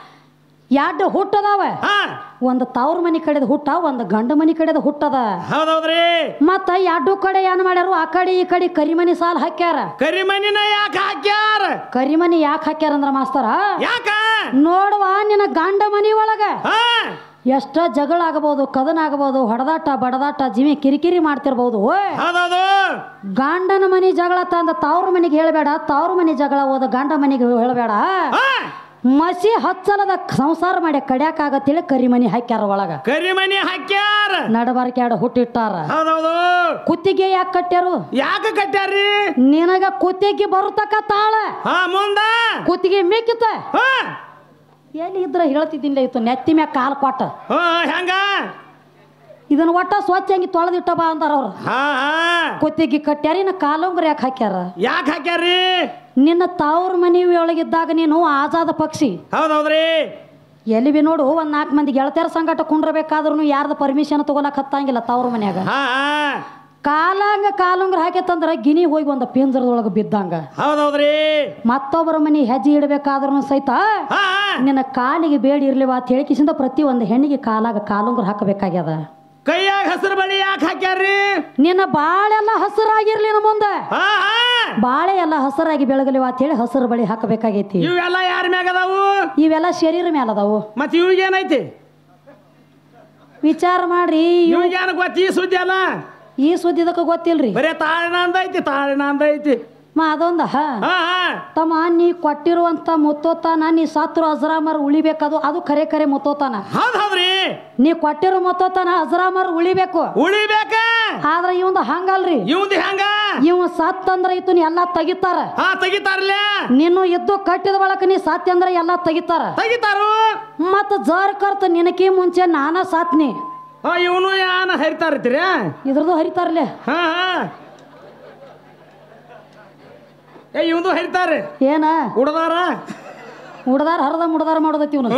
ಎರಡು ಹುಟ್ಟದಾವ ಹಾ ಒಂದು ತವ್ರ ಮನಿ ಕಡೆದ ಹುಟ್ಟ ಒಂದು ಗಂಡ ಮನಿ ಕಡೆದ ಹುಟ್ಟದ ಹೌದೌದ್ರಿ ಮತ್ತ ಎರಡು ಕಡೆ ಏನ್ ಮಾಡ್ಯಾರು ಆ ಕಡೆ ಈ ಕಡೆ ಕರಿಮನಿ ಸಾಲ ಹಾಕ್ಯಾರ ಕರಿಮನಿನ ಯಾಕ ಹಾಕ್ಯಾರ ಕರಿಮನಿ ಯಾಕೆ ಹಾಕ್ಯಾರ ಅಂದ್ರ ಮಾಸ್ತರ ಯಾಕ ನೋಡುವ ನಿನ್ನ ಗಂಡ ಮನಿ ಒಳಗ ಹಾ ಎಷ್ಟ ಜಗಳ ಆಗಬಹುದು ಕದನ ಆಗಬಹುದು ಹೊಡೆದಾಟ ಬಡದಾಟ ಜಿಮಿ ಕಿರಿಕಿರಿ ಮಾಡ್ತಿರ್ಬಹುದು ಓಯ್ ಹೌದೌದು ಗಂಡನ ಮನಿ ಜಗಳ ತಂದ ತವ್ರ ಮನಿಗೆ ಹೇಳಬೇಡ ತವ್ರ ಮನಿ ಜಗಳ ಹೋದ ಗಂಡ ಮನಿಗೆ ಹೇಳಬೇಡ ಹಾ ಮಸಿ ಹಚ್ಚಲದ ಸಂಸಾರ ಮಾಡಿ ಕಡ್ಯಾಕಾಗತ್ತೇಳಿ ಕರಿಮನಿ ಹಾಕ್ಯಾರ ಒಳಗ ಕರಿಮನಿ ಹಾಕ್ಯಾರ ನಡಬಾರ್ಕ್ಯಾಡ ಹುಟ್ಟಿಟ್ಟಾರ ಹೌದೌದು ಕುತ್ತಿಗೆ ಯಾಕೆ ಕಟ್ಟ್ಯಾರು ಯಾಕ ಕಟ್ಯಾರಿ ನಿನಗ ಕುತ್ತಿಗೆ ಬರುತ್ತಕ ತಾಳ ಹಾ ಮುಂದ ಕುತ್ತಿಗೆ ಮಿಕ್ಕಿತ ಹಾ ಎಲ್ಲಿ ಇದ್ರ ಹೇಳ್ತಿದ್ದಿಲ್ಲ ಇತ್ತು ನೆತ್ತಿ ಮ್ಯಾಗ ಕಾಲು ಕೊಟ್ಟ ಹಾ ಹೆಂಗ ಇದನ್ನ ಒಟ್ಟ ಸ್ವಚ್ಛ ಹಂಗಿ ತೊಳೆದಿಟ್ಟ ಬಾ ಅಂತಾರ ಅವ್ರು ಹಾ ಹಾ ಕುತ್ತಿಗೆ ಕಟ್ಟ್ಯಾರ ಇನ್ನ ಕಾಲುಂಗ್ರ ಯಾಕೆ ಹಾಕ್ಯಾರ ಯಾಕ ಹಾಕ್ಯಾರಿ ನಿನ್ನ ತಾವ್ರ ಮನಿ ಒಳಗಿದ್ದಾಗ ನೀನು ಆಜಾದ ಪಕ್ಷಿ ಹೌದೌದ್ರಿ ಎಲ್ಲಿ ಬಿ ನೋಡು ಒಂದ್ ನಾಲ್ಕು ಮಂದಿ ಗೆಳತಿಯರ ಸಂಗಟ ಕುಂಡ್ರಬೇಕಾದ್ರೂ ಯಾರ್ದ ಪರ್ಮಿಷನ್ ತಗೊಳಕ್ ಹತ್ತಂಗಿಲ್ಲ ತವ್ರ ಮನ್ಯಾಗ ಹಾ ಹಾ ಕಾಲಾಂಗ ಕಾಲುಂಗ್ರ ಹಾಕೈತಂದ್ರ ಗಿನಿ ಹೋಗಿ ಒಂದು ಪಿಂಜರದೊಳಗೆ ಬಿದ್ದಂಗ ಹೌದೌದ್ರಿ ಮತ್ತೊಬ್ಬರ ಮನಿ ಹೆಜ್ಜೆ ಇಡಬೇಕಾದ್ರೂ ಸಹಿತ ಹಾ ನಿನ್ನ ಕಾಲಿಗೆ ಬೇಡಿ ಇರ್ಲಿವ ಅಂತ ಹೇಳಿಕಿಸಿಂದ ಪ್ರತಿ ಒಂದು ಹೆಣ್ಣಿಗೆ ಕಾಲಾಗ ಕಾಲುಂಗ್ರ ಹಾಕಬೇಕಾಗ್ಯದ ಕೈಯಾಗ ಹಸಿರು ಬಳಿ ಯಾಕೆ ಹಾಕ್ಯಾರಿ ನಿನ್ನ ಬಾಳೆಲ್ಲ ಹಸಿರಾಗಿರ್ಲಿ ನಮ್ಮ ಮುಂದೆ ಹಾ ಹಾ ಬಾಳೆ ಎಲ್ಲ ಹಸಿರಾಗಿ ಬೆಳಗಲಿವ ಅಂತ ಹೇಳಿ ಹಸಿರು ಬಳಿ ಹಾಕಬೇಕಾಗೈತಿ ಇವೆಲ್ಲ ಯಾರ ಮ್ಯಾಗ ಅದಾವು ಇವೆಲ್ಲ ಶರೀರ ಮೇಲೆ ಅದಾವು ಮತ್ ಇವ್ಗೇನೈತಿ ವಿಚಾರ ಮಾಡ್ರಿ ಇವ್- ಇವ್ಗೇನ ಗೊತ್ತ ಈ ಸುದ್ದಿ ಅಲ್ಲ ಈ ಸುದ್ದಿ ಇದಕ್ಕೆ ಗೊತ್ತಿಲ್ರಿ ಬರೇ ತಾಳಿನ ಅಂದೈತಿ ತಾಳಿನ ಅಂದೈತಿ ಮಾ ಅದೊಂದ ಹಾ ಹಾ ತಮ್ಮ ನೀ ಕೊಟ್ಟಿರುವಂತ ಮುತ್ತೋತಾನ ನೀ ಸತ್ರು ಅಜರಾಮರ್ ಉಳಿಬೇಕದು ಅದು ಖರೆ ಖರೆ ಮುತ್ತೋತಾನ ಹೌದ್ ಹೌದ್ರಿ ನೀ ಕೊಟ್ಟಿರೋ ಮುತ್ತೋತಾನ ಅಜರಾಮರ್ ಉಳಿಬೇಕು ಉಳಿಬೇಕ ಆದ್ರ ಇವಂದ ಹಂಗಲ್ರಿ ಇವಂದ್ ಹೆಂಗ ಇವ ಸತ್ ಅಂದ್ರ ಇತ್ತು ನೀ ಎಲ್ಲಾ ತೆಗಿತಾರ ಹಾ ತೆಗಿತಾರಲ್ಲ ನೀನು ಇದ್ದು ಕಟ್ಟಿದ ಬಳಕ ನೀ ಸಾತ್ಯ ಅಂದ್ರ ಎಲ್ಲಾ ತೆಗಿತಾರ ತೆಗಿತಾರು ಮತ್ತ ಜರ್ ಕರ್ತ ನಿನಕಿ ಮುಂಚೆ ನಾನ ಸಾತ್ನಿ ಹಾ ಇವನು ಯಾನ ಹರಿತಾರತ್ತೀರ ಇದ್ರದ್ದು ಹರಿತಾರ್ಲೆ ಹಾ ಹಾ ಏ ಇವಂದು ಹರಿತಾರೆ ಏನ ಉಡದಾರ ಉಡ್ದಾರ ಹರದ ಮುಡ್ದಾರ ಮಾಡೋದೈತಿ ಇವನು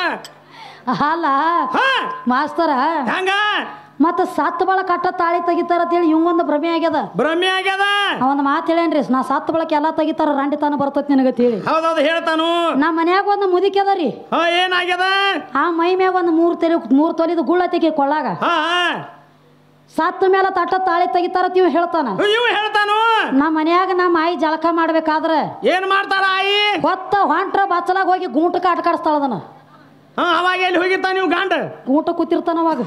ಹಾ ಅಲ್ಲ ಹಾ ಮಾಸ್ತರ ಹೆಂಗ ಮತ್ತ ಸತ್ ಬಳ ಕಟ್ಟ ತಾಳಿ ತೆಗಿತಾರ ಅಂತೇಳಿ ಇವಂಗೊಂದು ಭ್ರಮೆ ಆಗ್ಯದ ಭ್ರಮೆ ಆಗ್ಯದ ಅವನ ಮಾತು ಹೇಳೇನ್ರಿ ನಾ ಸತ್ ಬಳಕ ಎಲ್ಲಾ ತೆಗಿತಾರ ರಂಡಿತಾನ ಬರ್ತೈತಿ ನಿನಗತ್ ಹೇಳಿ ಹೌದೌದು ಹೇಳ್ತಾನು ನಮ್ಮ ಮನ್ಯಾಗ ಒಂದು ಮುದಿಕೆ ಅದ ರೀ ಹಾ ಏನಾಗ್ಯದ ಆ ಮೈ ಮ್ಯಾಗ ಒಂದು ಮೂರು ತೆಲಿ ಮೂರು ತೊಲಿದ ಗುಳ್ಳ ತೆಗಿ ಕೊಳ್ಳಾಗ ಹಾ ಹಾ ಸತ್ತ ಮೇಲೆ ತಟ್ಟ ತಾಳಿ ತೆಗಿತಾರ ಅಂತ ಇವ ಹೇಳ್ತಾನ ಇವ್ ಹೇಳ್ತಾನು ನಮ್ಮ ಮನ್ಯಾಗ ನಮ್ಮ ಆಯಿ ಜಳಕ ಮಾಡ್ಬೇಕಾದ್ರ ಏನ್ ಮಾಡ್ತಾಳ ಆಯಿ ಹೊತ್ತ ಹೊಂಟ್ರ ಬಚ್ಚಲಾಗ ಹೋಗಿ ಗೂಂಟಕ್ಕೆ ಆಟಕಾಡಿಸ್ತಾಳ ಅದನ್ನ ಹಾ ಅವಾಗ ಎಲ್ಲಿ ಹೋಗಿರ್ತಾನ ನೀವು ಗಂಡ ಗೂಂಟ ಕೂತಿರ್ತಾನ ಅವಾಗ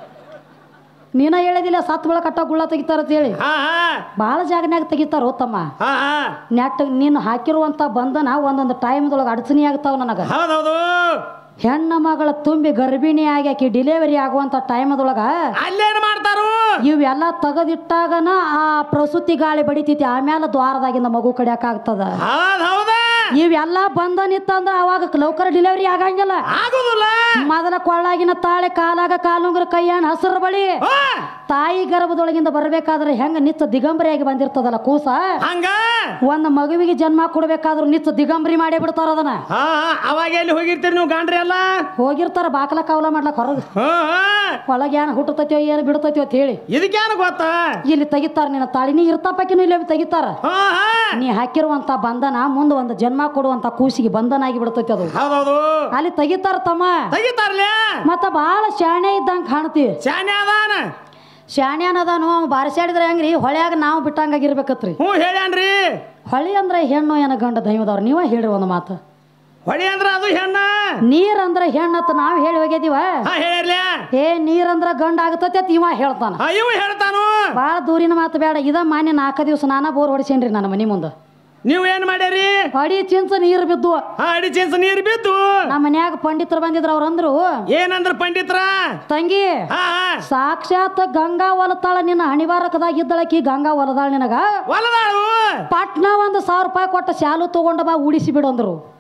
ನೀನ ಹೇಳಿದಿಲ್ಲ ಸತ್ ಬೆಳ ಕಟ್ಟ ಗುಳ್ಳ ತೆಗಿತಾರ ಅಂತ ಹೇಳಿ ಹಾ ಹಾ ಭಾಳ ಜಾಗನ್ಯಾಗ ತೆಗಿತಾರ ತಮ್ಮ ಹಾ ಹಾ ನೆಟ್ ನೀನು ಹಾಕಿರುವಂತ ಬಂಧನ ಒಂದೊಂದು ಟೈಮ್ದೊಳಗೆ ಅಡಚಣೆ ಆಗ್ತಾವ ನನಗ ಹೌದೌದು ಹೆಣ್ಣ ಮಗಳ ತುಂಬಿ ಗರ್ಭಿಣಿ ಆಗಿ ಆಕಿ ಡಿಲಿವರಿ ಆಗುವಂತ ಟೈಮದೊಳಗ ಅಲ್ಲೇನ್ ಮಾಡ್ತಾರು ಇವೆಲ್ಲ ತೆಗೆದಿಟ್ಟಾಗನ ಆ ಪ್ರಸೂತಿ ಗಾಳಿ ಬಡಿತೈತಿ ಆಮ್ಯಾಲ ದ್ವಾರದಾಗಿಂದ ಮಗು ಕಡಿಯಾಕ ಆಗ್ತದ ಹೌದ್ ಹೌದ ಇವೆಲ್ಲ ಬಂದ ನಿತ್ತಂದ್ರ ಅವಾಗ ಲೌಕರ ಡಿಲಿವರಿ ಆಗಂಗಿಲ್ಲ ಆಗುದಿಲ್ಲ ಮೊದಲ ಕೊಳ್ಳಾಗಿನ ತಾಳೆ ಕಾಲಾಗ ಕಾಲುಂಗ್ರ ಕೈಯಾನ ಹಸಿರು ಬಳಿ ಹಾ, ತಾಯಿ ಗರ್ಭದೊಳಗಿಂದ ಬರ್ಬೇಕಾದ್ರೆ ಹೆಂಗ ನಿತ್ತ ದಿಗಂಬರಿಯಾಗಿ ಬಂದಿರ್ತದಲ್ಲ ಕೂಸ ಹಂಗ ಒಂದ್ ಮಗುವಿಗೆ ಜನ್ಮ ಕೊಡ್ಬೇಕಾದ್ರು ನಿತ್ತ ದಿಗಂಬರಿ ಮಾಡೇ ಬಿಡ್ತಾರ ಅದನ್ನ ಹಾ ಹಾ ಅವಾಗ ಎಲ್ಲಿ ಹೋಗಿರ್ತೀರಿ ನೀವು ಗಂಡ್ರಿ ಎಲ್ಲ ಹೋಗಿರ್ತಾರ ಬಾಕಲ ಕಾವಲ ಮಾಡ್ಲಕ್ ಹೊರಗ ಹಾ ಹಾ ಒಳಗೆ ಏನ್ ಹುಟ್ಟತೈತೋ ಏನು ಬಿಡ್ತೈತೋ ಅಂತ ಹೇಳಿ ಇದಕ್ಕೇನು ಗೊತ್ತಾ ಇಲ್ಲಿ ತೆಗಿತಾರ ನಿನ್ನ ತಾಳಿ ನೀ ಇರ್ತಾಪಕಿನೂ ಇಲ್ಲಿ ತೆಗಿತಾರ ಹಾ ಹಾ ನೀ ಹಾಕಿರುವಂತ ಬಂಧನ ಮುಂದೆ ಒಂದು ಜನ್ಮ ಕೊಡುವಂತ ಕೂಸಿಗೆ ಬಂಧನ ಆಗಿ ಬಿಡ್ತೈತಿ ಅದು ಹೌದೌದು ಅಲ್ಲಿ ತೆಗಿತಾರ ತಮ್ಮ ತೆಗಿತಾರ್ಲೆ ಮತ್ತ ಬಾಳ ಶಾಣೆ ಇದ್ದಂಗ ಕಾಣ್ತೀವಿ ಶಾನೆ ಅದಾನ ಶಾಣ್ಯಾನ ಅದಾನು ಅವ ಬಾರಿಸಾಡಿದ್ರೆ ಹೆಂಗ್ರಿ ಹೊಳ್ಯಾಗ ನಾವು ಬಿಟ್ಟಂಗಾಗಿರ್ಬೇಕತ್ರಿ ಹ್ಞೂ ಹೇಳ್ಯಾನ್ರಿ ಹೊಳಿ ಅಂದ್ರೆ ಹೆಣ್ಣು ಏನ ಗಂಡ ದೈವದವ್ರು ನೀವ ಹೇಳ್ರಿ ಒಂದು ಮಾತು ಹೊಡಿ ಅಂದ್ರ ಅದು ಹೆಣ್ಣ ನೀರ್ ಅಂದ್ರೆ ಹೆಣ್ಣತ್ತ ನಾವ್ ಹೇಳಿ ಹೋಗ್ಯದಿವ ಹಾ ಹೇಳ್ಯ ಏ ನೀರ್ ಅಂದ್ರ ಗಂಡ ಆಗತೈತಿ ಅಂತ ಇವ ಹೇಳ್ತಾನ ಹಾ ಇವು ಹೇಳ್ತಾನು ಬಾಳ ದೂರಿನ ಮಾತು ಬೇಡ ಇದ ಮಾನ್ಯ ನಾಲ್ಕ ದಿವಸ ನಾನ ಬೋರ್ ಹೊಡಿಸೇನ್ರಿ ನನ್ನ ಮನಿ ಮುಂದೆ ನೀವು ಏನ್ ಮಾಡ್ಯಾರಿ ಹೊಡಿ ಚಿಂಚ ನೀರ್ ಬಿದ್ದು ಹಾ ಅಡಿ ಚಿನ್ಸ ನೀರ್ ಬಿದ್ದು ನಮ್ಮ ಮನ್ಯಾಗ ಪಂಡಿತರು ಬಂದಿದ್ರ ಅವ್ರ ಅಂದ್ರು ಏನಂದ್ರ ಪಂಡಿತ್ರ ತಂಗಿ ಹಾ ಹಾ ಸಾಕ್ಷಾತ್ ಗಂಗಾ ಹೊಲತಾಳ ನಿನ್ನ ಹಣಿವಾರಕದಾಗ ಇದ್ದಳಕಿ ಗಂಗಾ ಹೊಲದಾಳ ನಿನಗ ಹೊಲದಾಳು ಪಟ್ನ ಒಂದು ಸಾವಿರ ರೂಪಾಯಿ ಕೊಟ್ಟ ಶಾಲು ತಗೊಂಡ ಬಾ ಉಡಿಸಿ ಬಿಡು ಅಂದ್ರು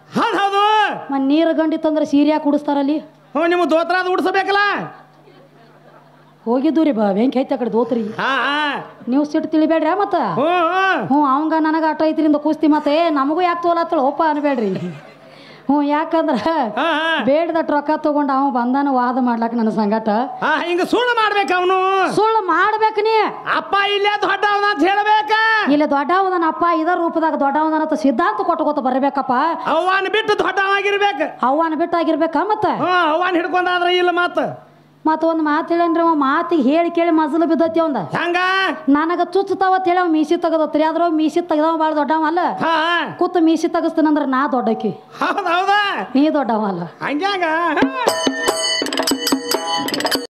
ಹೌದು ಹೌದು ಮ ನೀರು ಗಂಡಿತ್ತಂದ್ರೆ ಸೀರೆ ಕುಡಿಸ್ತಾರಲ್ಲಿ ಹ್ಞೂ ನಿಮ್ಮ ದೋತ್ರ ಅದು ಉಡ್ಸಬೇಕಲ್ಲ ಹೋಗಿದ್ದು ರೀ ಬಾ ಬೆಂಕಿ ಐತೆ ಆ ಕಡೆ ದೋತ್ರಿ ಹಾ ಹಾ ನೀವು ಸಿಟ್ಟು ತಿಳಿಬೇಡ್ರಿ ಮತ್ತ ಹ್ಞೂ ಹ್ಞೂ ಹ್ಞೂ ಅವಂಗ ನನಗೆ ಅಟ ಐತ್ರಿಂದ ಕುಸ್ತಿ ಮತ್ತೆ ಏ, ನಮಗೂ ಯಾಕೆ ತೋಲತ್ತಳ ಒಪ್ಪ ಅನ್ಬೇಡ್ರಿ ಹ್ಞೂ ಯಾಕಂದ್ರ ಹಾ ಹಾ ಬೇಡ್ದಟ್ ರೊಕ್ಕ ತಗೊಂಡು ಅವ ಬಂದಾನ ವಾದ ಮಾಡ್ಲಾಕ ನನ್ನ ಸಂಗಟ ಹಾ ಹಿಂಗ ಸುಳ್ಳು ಮಾಡ್ಬೇಕು ಅವನು ಸುಳ್ಳು ಮಾಡ್ಬೇಕು ನೀ ಅಪ್ಪ ಇಲ್ಲೇ ದೊಡ್ಡ ಅವನ ಅಂತ ಹೇಳ್ಬೇಕ ಇಲ್ಲಿ ದೊಡ್ಡವದನ ಅಪ್ಪ ಇದ ರೂಪದಾಗ ದೊಡ್ಡವದನ ಅಂತ ಸಿದ್ಧಾಂತ ಕೊಟ್ಕೋತ ಬರಬೇಕಪ್ಪ ಅವ್ವನ ಬಿಟ್ಟು ದೊಡ್ಡವಾಗಿರ್ಬೇಕು ಅವನ ಬಿಟ್ಟಾಗಿರ್ಬೇಕ ಮತ್ತ ಹ್ಞೂ ಅವ್ವನ ಹಿಡ್ಕೊಂಡಾದ್ರ ಇಲ್ಲ ಮತ್ತ ಮತ್ತ ಒಂದು ಮಾತು ಹೇಳನ್ರಿ ಅವ ಮಾತಿಗೆ ಹೇಳಿ ಕೇಳಿ ಮಜಲು ಬಿದ್ದತಿ ಅವಂದ ಹೆಂಗ ನನಗ ಚುಚ್ಚತಾವತ್ ಹೇಳಿ ಅವ ಮೀಸಿ ತೆಗದತ್ರಿ ಆದ್ರ ಅವ ಮೀಸಿ ತೆಗ್ದವ ಭಾಳ ದೊಡ್ಡವ ಅಲ್ಲ ಹಾ ಕೂತ ಮೀಸಿ ತೆಗಿಸ್ತೀನಂದ್ರ ನಾ ದೊಡ್ಡಕಿ ಹೌದ ಹೌದಾ ನೀ ದೊಡ್ಡವ ಅಲ್ಲ ಹಂಗ್ಯಾಂಗ